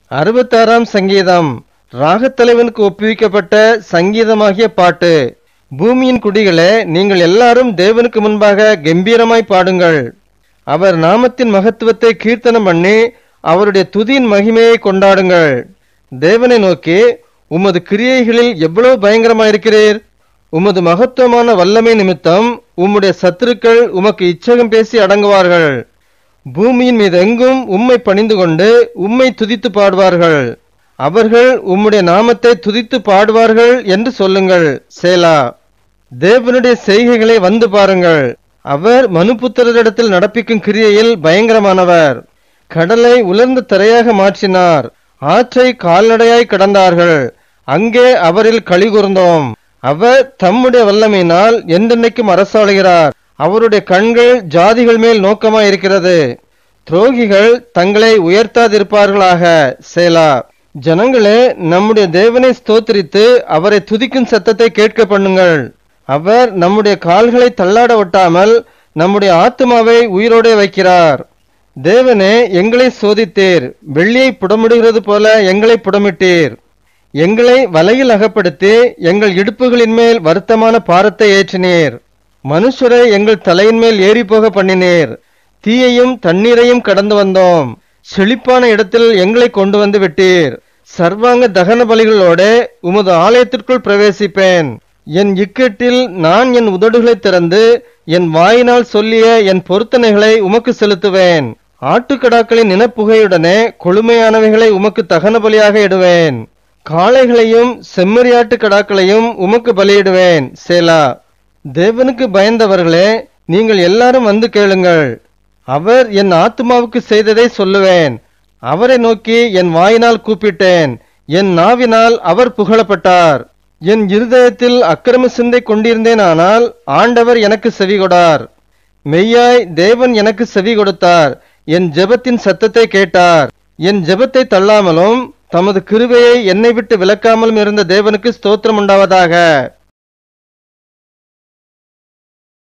அறுபத்தாறாம் சங்கீதம் ராகத்தலைவனுக்கு ஒப்புவிக்கப்பட்ட சங்கீதமாகிய பாட்டு பூமியின் குடிகளே நீங்கள் எல்லாரும் தேவனுக்கு முன்பாக கம்பீரமாய் பாடுங்கள் அவர் நாமத்தின் மகத்துவத்தை கீர்த்தனம் பண்ணி அவருடைய துதியின் மகிமையை கொண்டாடுங்கள் தேவனை நோக்கி உமது கிரியைகளில் எவ்வளவு பயங்கரமாயிருக்கிறீர் உமது மகத்துவமான வல்லமை நிமித்தம் உம்முடைய சத்துருக்கள் உமக்கு இச்சகம் பேசி அடங்குவார்கள் பூமியின் மீது எங்கும் உம்மை பணிந்து கொண்டு உம்மை துதித்து பாடுவார்கள் அவர்கள் உம்முடைய நாமத்தை துதித்து பாடுவார்கள் என்று சொல்லுங்கள் சேலா தேவனுடைய செய்கைகளை வந்து பாருங்கள் அவர் மனுபுத்திரரிடத்தில் நடப்பிக்கும் கிரியையில் பயங்கரமானவர் கடலை உலர்ந்த தரையாக மாற்றினார் ஆற்றை கால்நடையாய் கடந்தார்கள் அங்கே அவரில் களி கூர்ந்தோம் அவர் தம்முடைய வல்லமையினால் என்றென்னைக்கும் அரசாளுகிறார் அவருடைய கண்கள் ஜாதிகள் மேல் நோக்கமாயிருக்கிறது துரோகிகள் தங்களை உயர்த்தாதிருப்பார்களாக சேலா ஜனங்களே நம்முடைய தேவனை ஸ்தோத்திரித்து அவரை துதிக்கும் சத்தத்தை கேட்க பண்ணுங்கள் அவர் நம்முடைய கால்களை தள்ளாட ஒட்டாமல் நம்முடைய ஆத்மாவை உயிரோடே வைக்கிறார் தேவனே எங்களை சோதித்தீர் வெள்ளியை புடமிடுகிறது போல எங்களை புடமிட்டீர் எங்களை வலையில் அகப்படுத்தி எங்கள் இடுப்புகளின் மேல் வருத்தமான பாரத்தை ஏற்றினீர் மனுஷரை எங்கள் தலையின் மேல் ஏறி போக பண்ணினீர் தீயையும் தண்ணீரையும் கடந்து வந்தோம் செழிப்பான இடத்தில் எங்களை கொண்டு வந்து விட்டீர் சர்வாங்க தகன பலிகளோட உமது ஆலயத்திற்குள் பிரவேசிப்பேன் என் இக்கட்டில் நான் என் உதடுகளை திறந்து என் வாயினால் சொல்லிய என் பொருத்தனைகளை உமக்கு செலுத்துவேன் ஆட்டுக்கடாக்களின் இனப்புகையுடனே கொழுமையானவைகளை உமக்கு தகன பலியாக இடுவேன் காளைகளையும் செம்மறியாட்டு கடாக்களையும் உமக்கு பலியிடுவேன் சேலா தேவனுக்கு பயந்தவர்களே நீங்கள் எல்லாரும் வந்து கேளுங்கள் அவர் என் ஆத்மாவுக்கு செய்ததை சொல்லுவேன் அவரை நோக்கி என் வாயினால் கூப்பிட்டேன் என் நாவினால் அவர் புகழப்பட்டார் என் இருதயத்தில் அக்கிரம சிந்தை கொண்டிருந்தேனானால் ஆண்டவர் எனக்கு செவி கொடார் மெய்யாய் தேவன் எனக்கு செவி கொடுத்தார் என் ஜெபத்தின் சத்தத்தை கேட்டார் என் ஜெபத்தை தள்ளாமலும் தமது கிருபையை என்னை விட்டு விலக்காமலும் இருந்த தேவனுக்கு ஸ்தோத்திரம் உண்டாவதாக